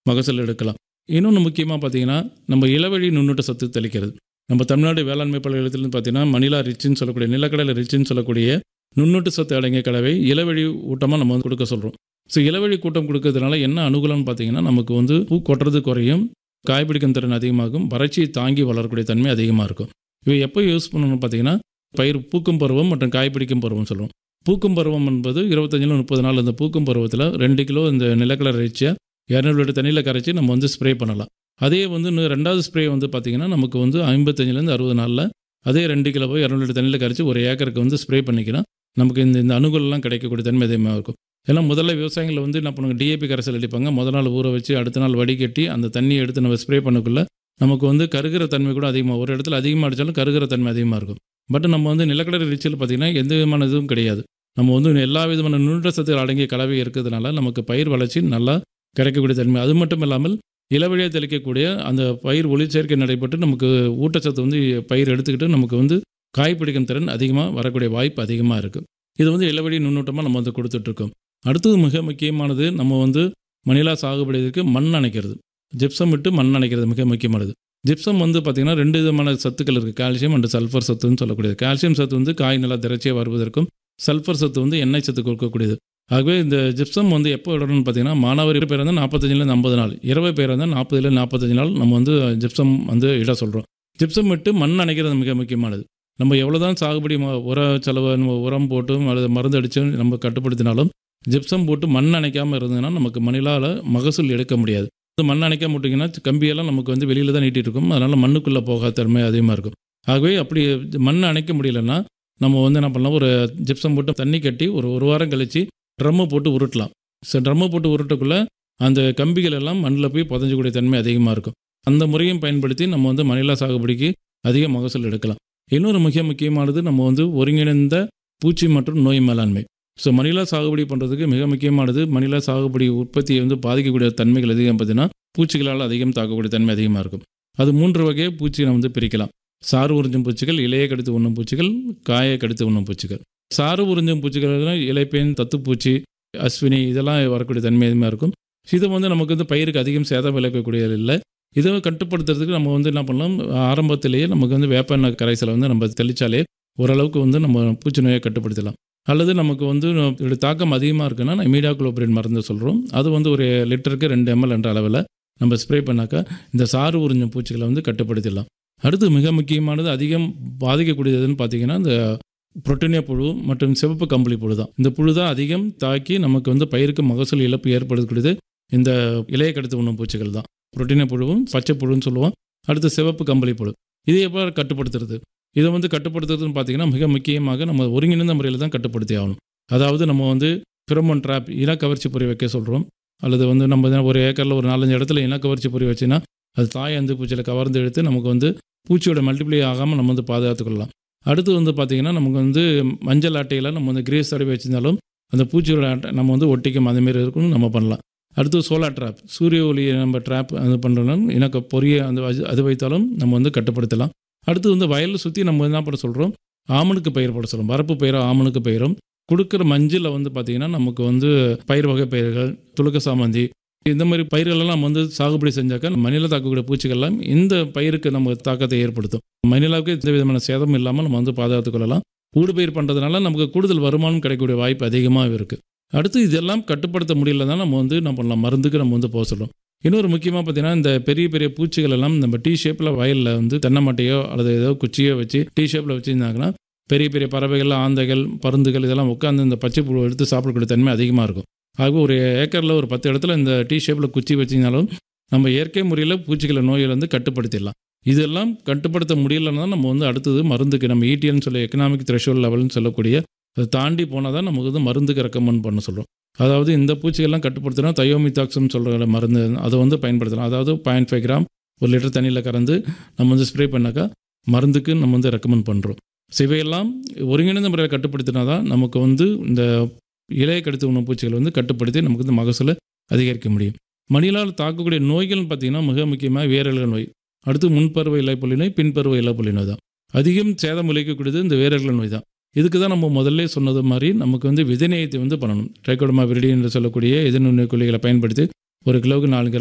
மகசூல் எடுக்கலாம் இன்னொன்று முக்கியமாக பார்த்தீங்கன்னா நம்ம இளவழி நுண்ணூட்ட சத்து தெளிக்கிறது நம்ம தமிழ்நாடு வேளாண்மை பல்கலைக்கழகத்துலேருந்து பார்த்தீங்கன்னா மணிலா ரிச்சுன்னு சொல்லக்கூடிய நிலக்கடலை ரிச்சுன்னு சொல்லக்கூடிய நுண்ணூட்ட சத்து அடங்கிய கலவை இளவழி ஊட்டமாக நம்ம வந்து கொடுக்க சொல்கிறோம் ஸோ இளவழி கூட்டம் கொடுக்கறதுனால என்ன அனுகூலம்னு பார்த்தீங்கன்னா நமக்கு வந்து பூ கொட்டுறது குறையும் காய்பிடிக்கும் திறன் அதிகமாகும் வறட்சியை தாங்கி வளரக்கூடிய தன்மை அதிகமாக இருக்கும் இவை எப்போ யூஸ் பண்ணணும்னு பார்த்தீங்கன்னா பயிர் பூக்கும் பருவம் மற்றும் காய்பிடிக்கும் பருவம் சொல்லுவோம் பூக்கும் பருவம் என்பது இருபத்தஞ்சில் முப்பது நாள் அந்த பூக்கும் பருவத்தில் ரெண்டு கிலோ இந்த நிலக்கடலை இறைச்சியாக இரநூறு லிட்டர் தண்ணியில் கரைச்சி நம்ம வந்து ஸ்ப்ரே பண்ணலாம் அதே வந்து இன்னும் ரெண்டாவது ஸ்ப்ரே வந்து பார்த்திங்கன்னா நமக்கு வந்து ஐம்பத்தஞ்சிலேருந்து அறுபது நாளில் அதே ரெண்டு கிலோ போய் இரநூறு லிட்டர் தண்ணியில் கரைச்சி ஒரு ஏக்கருக்கு வந்து ஸ்ப்ரே பண்ணிக்கலாம் நமக்கு இந்த இந்த அணுகுலாம் கிடைக்கக்கூடிய தன்மை அதிகமாக இருக்கும் ஏன்னா முதல்ல விவசாயிகள் வந்து என்ன பண்ணுவாங்க டிஏபி கரைசல் அடிப்பாங்க முதல் நாள் ஊற வச்சு அடுத்த நாள் வடிகட்டி அந்த தண்ணியை எடுத்து நம்ம ஸ்ப்ரே பண்ணக்குள்ள நமக்கு வந்து கருகிற தன்மை கூட அதிகமாக ஒரு இடத்துல அதிகமாக அடித்தாலும் கருகிற தன்மை அதிகமாக இருக்கும் பட் நம்ம வந்து நிலக்கடலை ரிச்சில் பார்த்திங்கன்னா எந்த விதமான இதுவும் கிடையாது நம்ம வந்து எல்லா விதமான நுண்ணுட்ட சத்துகள் அடங்கிய கலவை இருக்கிறதுனால நமக்கு பயிர் வளர்ச்சி நல்லா கிடைக்கக்கூடிய தன்மை அது மட்டும் இல்லாமல் இளவழியாக தெளிக்கக்கூடிய அந்த பயிர் ஒளிச்சேர்க்கை நடைபெற்று நமக்கு ஊட்டச்சத்து வந்து பயிர் எடுத்துக்கிட்டு நமக்கு வந்து காய் பிடிக்கும் திறன் அதிகமாக வரக்கூடிய வாய்ப்பு அதிகமாக இருக்குது இது வந்து இளவழி நுண்ணூட்டமாக நம்ம வந்து கொடுத்துட்ருக்கோம் அடுத்தது மிக முக்கியமானது நம்ம வந்து மணிலா சாகுபடிக்கு மண் அணைக்கிறது ஜிப்சம் விட்டு மண் அணைக்கிறது மிக முக்கியமானது ஜிப்சம் வந்து பார்த்திங்கன்னா ரெண்டு விதமான சத்துக்கள் இருக்குது கால்சியம் அண்ட் சல்ஃபர் சத்துன்னு சொல்லக்கூடியது கால்சியம் சத்து வந்து காய் நல்லா திரட்சியாக வருவதற்கும் சல்ஃபர் சத்து வந்து எண்ணெய் சத்து கொடுக்கக்கூடியது ஆகவே இந்த ஜிப்சம் வந்து எப்போ இடணும்னு பார்த்தீங்கன்னா மாணவர் பேர் இருந்தால் நாற்பத்தஞ்சிலேருந்து ஐம்பது நாள் இருபது பேர் இருந்தால் நாற்பதுலேருந்து நாற்பத்தஞ்சு நாள் நம்ம வந்து ஜிப்சம் வந்து இட சொல்கிறோம் ஜிப்சம் விட்டு மண் அணைக்கிறது மிக முக்கியமானது நம்ம எவ்வளோ தான் சாகுபடி ம- உர செலவு நம்ம உரம் போட்டும் அல்லது மருந்து அடித்தும் நம்ம கட்டுப்படுத்தினாலும் ஜிப்சம் போட்டு மண் அணைக்காமல் இருந்ததுன்னா நமக்கு மணிலால் மகசூல் எடுக்க முடியாது இது மண் அணைக்காம விட்டிங்கன்னா கம்பியெல்லாம் நமக்கு வந்து வெளியில் தான் நீட்டிட்டு இருக்கும் அதனால் மண்ணுக்குள்ளே போகாத தன்மை அதிகமாக இருக்கும் ஆகவே அப்படி மண் அணைக்க முடியலன்னா நம்ம வந்து என்ன பண்ணலாம் ஒரு ஜிப்சம் போட்டு தண்ணி கட்டி ஒரு ஒரு வாரம் கழித்து ட்ரம்மு போட்டு உருட்டலாம் ஸோ ட்ரம்மு போட்டு உருட்டக்குள்ளே அந்த கம்பிகள் எல்லாம் மண்ணில் போய் புதஞ்சக்கூடிய தன்மை அதிகமாக இருக்கும் அந்த முறையும் பயன்படுத்தி நம்ம வந்து மணிலா சாகுபடிக்கு அதிக மகசூல் எடுக்கலாம் இன்னொரு மிக முக்கியமானது நம்ம வந்து ஒருங்கிணைந்த பூச்சி மற்றும் நோய் மேலாண்மை ஸோ மணிலா சாகுபடி பண்ணுறதுக்கு மிக முக்கியமானது மணிலா சாகுபடி உற்பத்தியை வந்து பாதிக்கக்கூடிய தன்மைகள் அதிகம் பார்த்தீங்கன்னா பூச்சிகளால் அதிகம் தாக்கக்கூடிய தன்மை அதிகமாக இருக்கும் அது மூன்று வகையை பூச்சி நம்ம வந்து பிரிக்கலாம் சாறு உறிஞ்சும் பூச்சிகள் இலையை கடித்து உண்ணும் பூச்சிகள் காயை கடித்து உண்ணும் பூச்சிகள் சாறு உறிஞ்சும் பூச்சிகள் இலைப்பேன் தத்துப்பூச்சி அஸ்வினி இதெல்லாம் வரக்கூடிய தன்மை அதிகமாக இருக்கும் இது வந்து நமக்கு வந்து பயிருக்கு அதிகம் சேதம் விளைவிக்கக்கூடியது இல்லை இதை கட்டுப்படுத்துறதுக்கு நம்ம வந்து என்ன பண்ணலாம் ஆரம்பத்திலேயே நமக்கு வந்து வேப்ப எண்ணெய் கரைசலை வந்து நம்ம தெளித்தாலே ஓரளவுக்கு வந்து நம்ம பூச்சி நோயை கட்டுப்படுத்தலாம் அல்லது நமக்கு வந்து இதோட தாக்கம் அதிகமாக இருக்குன்னா இமீடாகுளோபிரின் மருந்து சொல்கிறோம் அது வந்து ஒரு லிட்டருக்கு ரெண்டு எம்எல் என்ற அளவில் நம்ம ஸ்ப்ரே பண்ணாக்கா இந்த சாறு உறிஞ்சும் பூச்சிகளை வந்து கட்டுப்படுத்திடலாம் அடுத்து மிக முக்கியமானது அதிகம் பாதிக்கக்கூடியதுன்னு பார்த்தீங்கன்னா இந்த புரோட்டீனியா புழு மற்றும் சிவப்பு கம்பளி புழு தான் இந்த புழு தான் அதிகம் தாக்கி நமக்கு வந்து பயிருக்கு மகசூல் இழப்பு ஏற்படுத்தக்கூடியது இந்த இலையை கடுத்து உண்ணும் பூச்சிகள் தான் புரோட்டீனியா புழுவும் பச்சை புழுன்னு சொல்லுவோம் அடுத்து சிவப்பு கம்பளி புழு இதை எப்போ கட்டுப்படுத்துறது இதை வந்து கட்டுப்படுத்துறதுன்னு பார்த்தீங்கன்னா மிக முக்கியமாக நம்ம ஒருங்கிணைந்த முறையில் தான் கட்டுப்படுத்தி ஆகணும் அதாவது நம்ம வந்து ஃபிரமோன் ட்ராப் இனக்கவர்ச்சி பொறி வைக்க சொல்கிறோம் அல்லது வந்து நம்ம வந்து ஒரு ஏக்கரில் ஒரு நாலஞ்சு இடத்துல இனக்கவர்ச்சி பொறி வச்சுன்னா அது தாய் அந்து பூச்சியில் கவர்ந்து எடுத்து நமக்கு வந்து பூச்சியோட மல்டிப்ளை ஆகாமல் நம்ம வந்து பாதுகாத்துக்கொள்ளலாம் அடுத்து வந்து பார்த்திங்கன்னா நமக்கு வந்து மஞ்சள் அட்டையில் நம்ம வந்து கிரீஸ் தடவி வச்சிருந்தாலும் அந்த பூச்சியோட அட்டை நம்ம வந்து ஒட்டிக்கும் அதேமாரி இருக்குன்னு நம்ம பண்ணலாம் அடுத்து சோலார் ட்ராப் சூரிய ஒளி நம்ம ட்ராப் அது பண்ணுறோம் எனக்கு பொரிய அந்த அது- அது வைத்தாலும் நம்ம வந்து கட்டுப்படுத்தலாம் அடுத்து வந்து வயலில் சுற்றி நம்ம என்ன பண்ண சொல்கிறோம் ஆமணுக்கு பயிர் போட சொல்கிறோம் வரப்பு பயிரும் ஆமணுக்கு பயிரும் கொடுக்குற மஞ்சளில் வந்து பார்த்திங்கன்னா நமக்கு வந்து பயிர் வகை பயிர்கள் துளுக்க சாமந்தி இந்த மாதிரி பயிர்களெல்லாம் நம்ம வந்து சாகுபடி செஞ்சாக்கா மணில தாக்கக்கூடிய பூச்சிகள்லாம் இந்த பயிருக்கு நம்ம தாக்கத்தை ஏற்படுத்தும் மணிலாவுக்கு எந்த விதமான சேதமும் இல்லாமல் நம்ம வந்து பாதுகாத்துக் கொள்ளலாம் ஊடு பயிர் பண்ணுறதுனால நமக்கு கூடுதல் வருமானம் கிடைக்கக்கூடிய வாய்ப்பு அதிகமாக இருக்குது அடுத்து இதெல்லாம் கட்டுப்படுத்த முடியலன்னா நம்ம வந்து என்ன பண்ணலாம் மருந்துக்கு நம்ம வந்து போக சொல்கிறோம் இன்னொரு முக்கியமாக பார்த்தீங்கன்னா இந்த பெரிய பெரிய பூச்சிகள் எல்லாம் நம்ம டீ ஷேப்பில் வயலில் வந்து தென்னை மட்டையோ அல்லது ஏதோ குச்சியோ வச்சு டீ ஷேப்பில் வச்சுருந்தாங்கன்னா பெரிய பெரிய பறவைகள் ஆந்தைகள் பருந்துகள் இதெல்லாம் உட்காந்து இந்த பச்சை புழு எடுத்து சாப்பிடக்கூடிய தன்மை அதிகமாக இருக்கும் ஆகவே ஒரு ஏக்கரில் ஒரு பத்து இடத்துல இந்த டீ ஷேப்பில் குச்சி வச்சிங்கனாலும் நம்ம இயற்கை முறையில் பூச்சிகளை நோய்களை வந்து கட்டுப்படுத்திடலாம் இதெல்லாம் கட்டுப்படுத்த முடியலன்னா நம்ம வந்து அடுத்தது மருந்துக்கு நம்ம ஈட்டிஎல்னு சொல்லி எக்கனாமிக் த்ரெஷோல் லெவல்னு சொல்லக்கூடிய அதை தாண்டி போனால் தான் நமக்கு வந்து மருந்துக்கு ரெக்கமெண்ட் பண்ண சொல்கிறோம் அதாவது இந்த பூச்சிகள்லாம் கட்டுப்படுத்தினா தயோமிதாக்சம் சொல்கிற மருந்து அதை வந்து பயன்படுத்தலாம் அதாவது பாயிண்ட் ஃபைவ் கிராம் ஒரு லிட்டர் தண்ணியில் கறந்து நம்ம வந்து ஸ்ப்ரே பண்ணாக்கா மருந்துக்கு நம்ம வந்து ரெக்கமெண்ட் பண்ணுறோம் ஸோ இவையெல்லாம் ஒருங்கிணைந்த முறையில் கட்டுப்படுத்தினா தான் நமக்கு வந்து இந்த இலையை கடித்து உண்ணும் பூச்சிகளை வந்து கட்டுப்படுத்தி நமக்கு வந்து மகசூலை அதிகரிக்க முடியும் மணிலால் தாக்கக்கூடிய நோய்கள்னு பார்த்தீங்கன்னா மிக முக்கியமாக வேரல்கள் நோய் அடுத்து முன்பருவ இலைப்புள்ளி நோய் பின்பருவ இலைப்புள்ளி நோய் தான் அதிகம் சேதம் விளைக்கக்கூடியது இந்த வேரல்கள் நோய் தான் இதுக்கு தான் நம்ம முதல்ல சொன்னது மாதிரி நமக்கு வந்து விதைநேயத்தை வந்து பண்ணணும் ட்ரைகோடமா விரிடி என்று சொல்லக்கூடிய எதிர்நுண்ணி கொல்லிகளை பயன்படுத்தி ஒரு கிலோவுக்கு நாலு கிராம்